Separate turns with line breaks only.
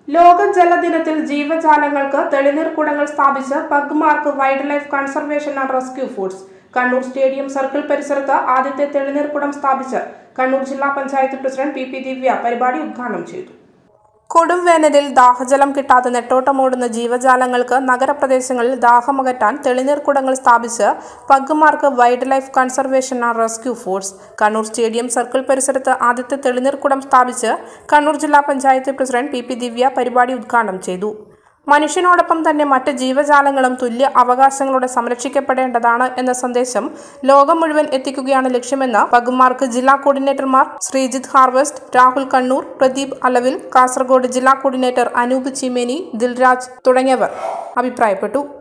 ലോക ജലദിനത്തിൽ ജീവജാലങ്ങൾക്ക് തെളിനീർ കുടങ്ങൾ സ്ഥാപിച്ച് Pugmark wildlife conservation and rescue foods Kannur stadium circle പരിസരത്ത് ആദ്യത്തെ തെളിനീർ കുടം സ്ഥാപിച്ച് കണ്ണൂർ ജില്ലാ panchayat president P P Divya പരിപാടി ഉദ്ഘാടനം ചെയ്തു കൊടും വേനലിൽ ദാഹജലം കിട്ടാതെ നെട്ടോട്ടമോടുന്ന ജീവജാലങ്ങൾക്ക് നഗരപ്രദേശങ്ങളിൽ ദാഹമകറ്റാൻ തെളിനീർക്കുടങ്ങൾ സ്ഥാപിച്ച് Pugmark wildlife conservation and rescue force Kannur stadium circle പരിസരത്ത് ആദ്യത്തെ തെളിനീർക്കുടം സ്ഥാപിച്ച് കണ്ണൂർ ജില്ലാ panchayat president P P Divya പരിപാടി ഉദ്ഘാടനം ചെയ്തു മനുഷ്യനോടൊപ്പം തന്നെ മറ്റ് ജീവജാലങ്ങളും തുല്യ അവകാശങ്ങളോടെ സംരക്ഷിക്കപ്പെടേണ്ടതാണ് എന്ന സന്ദേശം ലോകം മുഴുവൻ എത്തിക്കുകയാണ് ലക്ഷ്യമെന്ന് പഗുമാർക്ക് ജില്ലാ കോർഡിനേറ്റർമാർ ശ്രീജിത്ത് ഹാർവസ്റ്റ് രാഹുൽ കണ്ണൂർ പ്രദീപ് അലവിൽ കാസർഗോഡ് ജില്ലാ കോർഡിനേറ്റർ അനൂപ് ചീമേനി ദിൽരാജ് തുടങ്ങിയവർ അഭിപ്രായപ്പെട്ടു